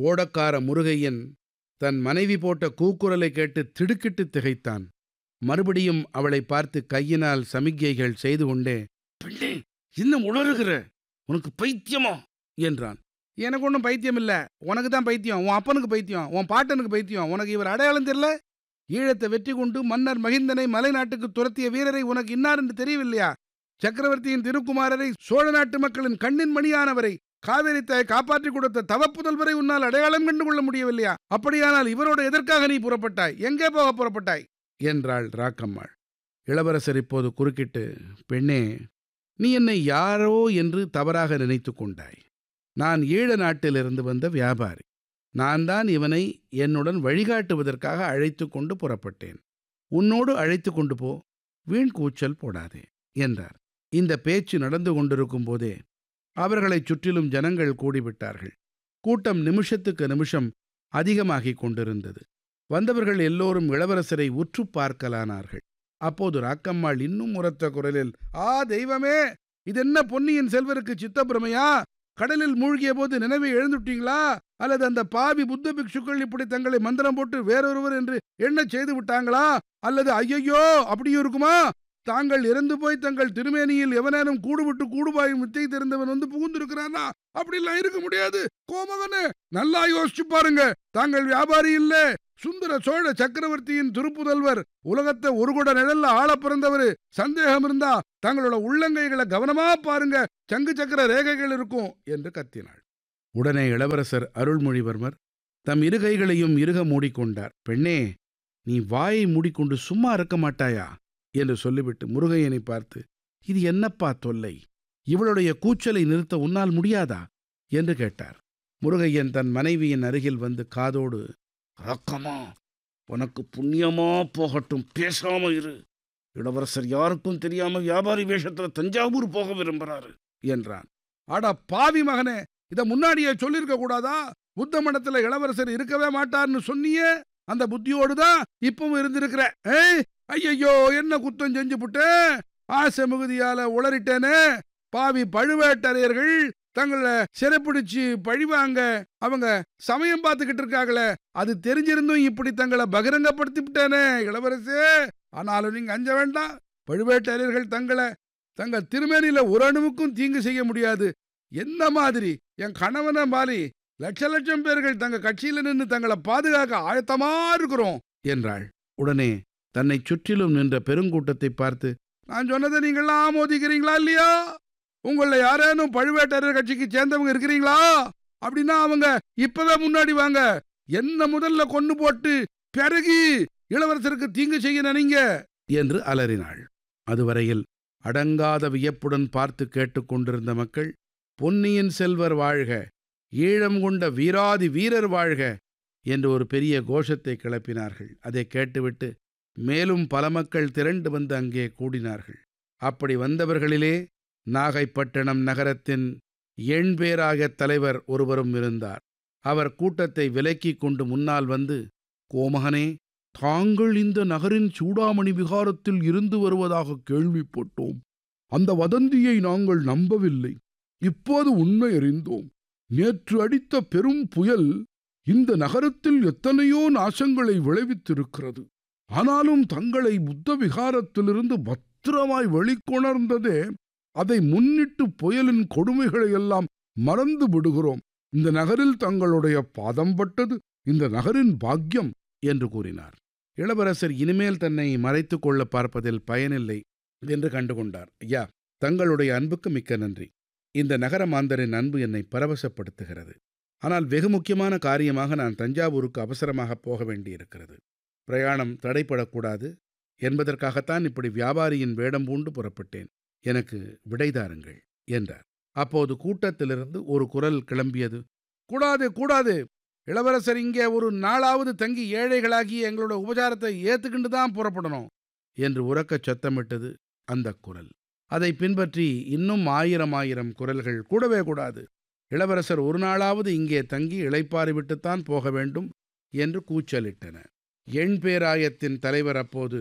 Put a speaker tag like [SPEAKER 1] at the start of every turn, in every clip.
[SPEAKER 1] ஓடக்கார முருகையன் தன் மனைவி போட்ட கூக்குரலை கேட்டு திடுக்கிட்டு திகைத்தான் மறுபடியும் அவளை பார்த்து கையினால் சமிக்ஞைகள் செய்து கொண்டே பெண்ணே இன்னும் உளறுகிற உனக்கு பைத்தியமா என்றான் எனக்கு ஒன்றும் பைத்தியம் இல்ல உனக்கு தான் பைத்தியம் உன் அப்பனுக்கு பைத்தியம் உன் பாட்டனுக்கு பைத்தியம் உனக்கு இவர் அடையாளம் தெரியல ஈழத்தை வெற்றி கொண்டு மன்னர் மகிந்தனை மலைநாட்டுக்கு துரத்திய வீரரை உனக்கு இன்னார் என்று தெரியவில்லையா சக்கரவர்த்தியின் திருக்குமாரரை சோழ நாட்டு மக்களின் கண்ணின் மணியானவரை காவேரி தாய் காப்பாற்றிக் கொடுத்த தவப்புதல்வரை உன்னால் அடையாளம் கண்டு கொள்ள முடியவில்லையா அப்படியானால் இவரோடு எதற்காக நீ புறப்பட்டாய் எங்கே போக புறப்பட்டாய் என்றாள் ராக்கம்மாள் இளவரசர் இப்போது குறுக்கிட்டு பெண்ணே நீ என்னை யாரோ என்று தவறாக நினைத்து கொண்டாய் நான் ஈழ நாட்டிலிருந்து வந்த வியாபாரி நான் தான் இவனை என்னுடன் வழிகாட்டுவதற்காக அழைத்து கொண்டு புறப்பட்டேன் உன்னோடு அழைத்து கொண்டு போ வீண் கூச்சல் போடாதே என்றார் இந்த பேச்சு நடந்து கொண்டிருக்கும் போதே அவர்களைச் சுற்றிலும் ஜனங்கள் கூடிவிட்டார்கள் கூட்டம் நிமிஷத்துக்கு நிமிஷம் அதிகமாகிக் கொண்டிருந்தது வந்தவர்கள் எல்லோரும் இளவரசரை உற்று பார்க்கலானார்கள் அப்போது ராக்கம்மாள் இன்னும் உரத்த குரலில் ஆ தெய்வமே இதென்ன பொன்னியின் செல்வருக்கு சித்தப்பிரமையா கடலில் மூழ்கிய போது நினைவை எழுந்துட்டீங்களா அல்லது அந்த பாவி புத்த பிக்ஷுக்கள் இப்படி தங்களை மந்திரம் போட்டு வேறொருவர் என்று எண்ணச் செய்து விட்டாங்களா அல்லது ஐயையோ அப்படியும் இருக்குமா தாங்கள் இறந்து போய் தங்கள் திருமேனியில் எவனேனும் கூடுவிட்டு கூடுபாயும் வித்தை தெரிந்தவன் வந்து புகுந்திருக்கிறானா அப்படிலாம் இருக்க முடியாது கோமகனே நல்லா யோசிச்சு பாருங்க தாங்கள் வியாபாரி இல்ல சுந்தர சோழ சக்கரவர்த்தியின் திருப்புதல்வர் உலகத்தை ஒரு குட நிழல்ல ஆள பிறந்தவரு சந்தேகம் இருந்தா தங்களோட உள்ளங்கைகளை கவனமா பாருங்க சங்கு சக்கர ரேகைகள் இருக்கும் என்று கத்தினாள் உடனே இளவரசர் அருள்மொழிவர்மர் தம் இரு கைகளையும் இறுக மூடிக்கொண்டார் பெண்ணே நீ வாயை மூடிக்கொண்டு சும்மா இருக்க மாட்டாயா என்று சொல்லிவிட்டு முருகையனை பார்த்து இது என்னப்பா தொல்லை இவளுடைய கூச்சலை நிறுத்த உன்னால் முடியாதா என்று கேட்டார் முருகையன் தன் மனைவியின் அருகில் வந்து காதோடு ரக்கமா உனக்கு புண்ணியமா போகட்டும் பேசாம இரு இளவரசர் யாருக்கும் தெரியாம வியாபாரி வேஷத்துல தஞ்சாவூர் போக விரும்புறாரு என்றான் அட பாவி மகனே இத முன்னாடியே சொல்லிருக்க கூடாதா புத்த மடத்துல இளவரசர் இருக்கவே மாட்டார்னு சொன்னியே அந்த புத்தியோடு தான் இப்பவும் இருந்திருக்கிற ஏய் ஐயையோ என்ன குத்தம் செஞ்சு புட்டேன் ஆசை மிகுதியால உளறிட்டேனே பாவி பழுவேட்டரையர்கள் தங்களை சிறைப்பிடிச்சு பழிவாங்க அவங்க சமயம் பார்த்துக்கிட்டு இருக்காங்களே அது தெரிஞ்சிருந்தும் இப்படி தங்களை பகிரங்கப்படுத்தி விட்டேனே இளவரசே ஆனாலும் நீங்க அஞ்ச வேண்டாம் பழுவேட்டரையர்கள் தங்களை தங்க திருமேனியில ஒரு அணுவுக்கும் தீங்கு செய்ய முடியாது என்ன மாதிரி என் கணவனை மாதிரி லட்ச லட்சம் பேர்கள் தங்க கட்சியில நின்று தங்களை பாதுகாக்க ஆயத்தமா இருக்கிறோம் என்றாள் உடனே தன்னை சுற்றிலும் நின்ற பெருங்கூட்டத்தை பார்த்து நான் சொன்னதை நீங்களாம் ஆமோதிக்கிறீங்களா இல்லையா உங்கள யாரேனும் பழுவேட்டரையர் கட்சிக்கு சேர்ந்தவங்க இருக்கிறீங்களா அப்படின்னா அவங்க இப்பவே முன்னாடி வாங்க என்ன முதல்ல கொண்டு போட்டு பிறகு இளவரசருக்கு தீங்கு செய்ய நினைங்க என்று அலறினாள் அதுவரையில் அடங்காத வியப்புடன் பார்த்து கேட்டுக்கொண்டிருந்த மக்கள் பொன்னியின் செல்வர் வாழ்க ஈழம் கொண்ட வீராதி வீரர் வாழ்க என்று ஒரு பெரிய கோஷத்தை கிளப்பினார்கள் அதை கேட்டுவிட்டு மேலும் பல மக்கள் திரண்டு வந்து அங்கே கூடினார்கள் அப்படி வந்தவர்களிலே நாகைப்பட்டினம் நகரத்தின் எண்பேராக தலைவர் ஒருவரும் இருந்தார் அவர் கூட்டத்தை விலக்கிக் கொண்டு முன்னால் வந்து கோமகனே தாங்கள் இந்த நகரின் சூடாமணி விகாரத்தில் இருந்து வருவதாக கேள்விப்பட்டோம் அந்த வதந்தியை நாங்கள் நம்பவில்லை இப்போது உண்மை அறிந்தோம் நேற்று அடித்த பெரும் புயல் இந்த நகரத்தில் எத்தனையோ நாசங்களை விளைவித்திருக்கிறது ஆனாலும் தங்களை புத்த விகாரத்திலிருந்து பத்திரமாய் வெளிக்கொணர்ந்ததே அதை முன்னிட்டு புயலின் கொடுமைகளை எல்லாம் மறந்து விடுகிறோம் இந்த நகரில் தங்களுடைய பாதம் பட்டது இந்த நகரின் பாக்கியம் என்று கூறினார் இளவரசர் இனிமேல் தன்னை மறைத்துக் கொள்ள பார்ப்பதில் பயனில்லை என்று கண்டுகொண்டார் ஐயா தங்களுடைய அன்புக்கு மிக்க நன்றி இந்த நகர மாந்தரின் அன்பு என்னை பரவசப்படுத்துகிறது ஆனால் வெகு முக்கியமான காரியமாக நான் தஞ்சாவூருக்கு அவசரமாக போக வேண்டியிருக்கிறது பிரயாணம் தடைப்படக்கூடாது என்பதற்காகத்தான் இப்படி வியாபாரியின் வேடம் பூண்டு புறப்பட்டேன் எனக்கு விடைதாருங்கள் என்றார் அப்போது கூட்டத்திலிருந்து ஒரு குரல் கிளம்பியது கூடாது கூடாது இளவரசர் இங்கே ஒரு நாளாவது தங்கி ஏழைகளாகி எங்களோட உபசாரத்தை ஏத்துக்கிண்டு தான் புறப்படணும் என்று உறக்கச் சத்தமிட்டது அந்த குரல் அதை பின்பற்றி இன்னும் ஆயிரம் ஆயிரம் குரல்கள் கூடவே கூடாது இளவரசர் ஒரு நாளாவது இங்கே தங்கி இளைப்பாரி விட்டுத்தான் போக வேண்டும் என்று கூச்சலிட்டன எண் பேராயத்தின் தலைவர் அப்போது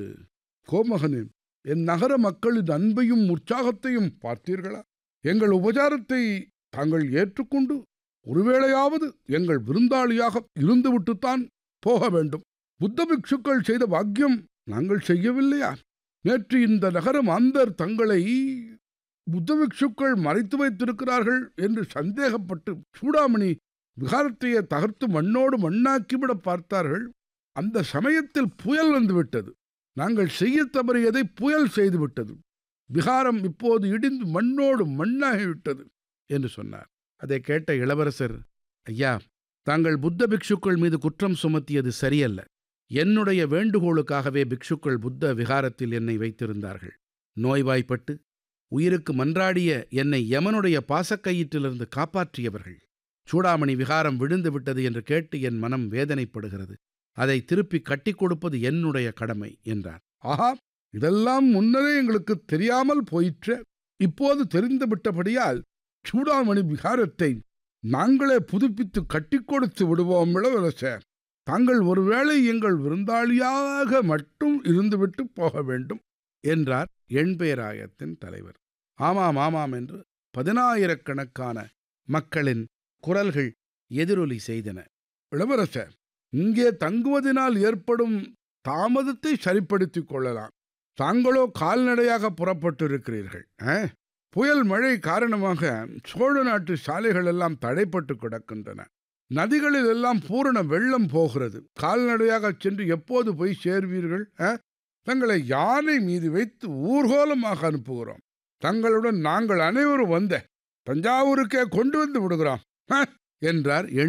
[SPEAKER 1] கோமகனே என் நகர மக்களின் அன்பையும் உற்சாகத்தையும் பார்த்தீர்களா எங்கள் உபசாரத்தை தாங்கள் ஏற்றுக்கொண்டு ஒருவேளையாவது எங்கள் விருந்தாளியாக இருந்துவிட்டுத்தான் போக வேண்டும் புத்த பிக்ஷுக்கள் செய்த பாக்கியம் நாங்கள் செய்யவில்லையா நேற்று இந்த நகரம் அந்தர் தங்களை புத்த பிக்ஷுக்கள் மறைத்து வைத்திருக்கிறார்கள் என்று சந்தேகப்பட்டு சூடாமணி விகாரத்தையே தகர்த்து மண்ணோடு மண்ணாக்கிவிட பார்த்தார்கள் அந்த சமயத்தில் புயல் வந்துவிட்டது நாங்கள் செய்ய தவறியதை புயல் செய்துவிட்டது விகாரம் இப்போது இடிந்து மண்ணோடு மண்ணாகிவிட்டது என்று சொன்னார் அதை கேட்ட இளவரசர் ஐயா தாங்கள் புத்த பிக்ஷுக்கள் மீது குற்றம் சுமத்தியது சரியல்ல என்னுடைய வேண்டுகோளுக்காகவே பிக்ஷுக்கள் புத்த விகாரத்தில் என்னை வைத்திருந்தார்கள் நோய்வாய்ப்பட்டு உயிருக்கு மன்றாடிய என்னை யமனுடைய பாசக்கயிற்றிலிருந்து காப்பாற்றியவர்கள் சூடாமணி விகாரம் விழுந்து விட்டது என்று கேட்டு என் மனம் வேதனைப்படுகிறது அதை திருப்பி கட்டி கொடுப்பது என்னுடைய கடமை என்றார் ஆஹா இதெல்லாம் முன்னரே எங்களுக்கு தெரியாமல் போயிற்று இப்போது தெரிந்து விட்டபடியால் சூடாமணி விகாரத்தை நாங்களே புதுப்பித்து கட்டி கொடுத்து விடுவோம் இளவரசர் தாங்கள் ஒருவேளை எங்கள் விருந்தாளியாக மட்டும் இருந்துவிட்டு போக வேண்டும் என்றார் எண்பேராயத்தின் தலைவர் ஆமாம் ஆமாம் என்று பதினாயிரக்கணக்கான மக்களின் குரல்கள் எதிரொலி செய்தன இளவரசர் இங்கே தங்குவதனால் ஏற்படும் தாமதத்தை சரிப்படுத்திக் கொள்ளலாம் தாங்களோ கால்நடையாக புறப்பட்டிருக்கிறீர்கள் ஆ? புயல் மழை காரணமாக சோழ நாட்டு சாலைகள் எல்லாம் தடைப்பட்டு கிடக்கின்றன நதிகளில் எல்லாம் பூரண வெள்ளம் போகிறது கால்நடையாக சென்று எப்போது போய் சேர்வீர்கள் ஆ? தங்களை யானை மீது வைத்து ஊர்கோலமாக அனுப்புகிறோம் தங்களுடன் நாங்கள் அனைவரும் வந்த தஞ்சாவூருக்கே கொண்டு வந்து விடுகிறோம் ஆ? என்றார்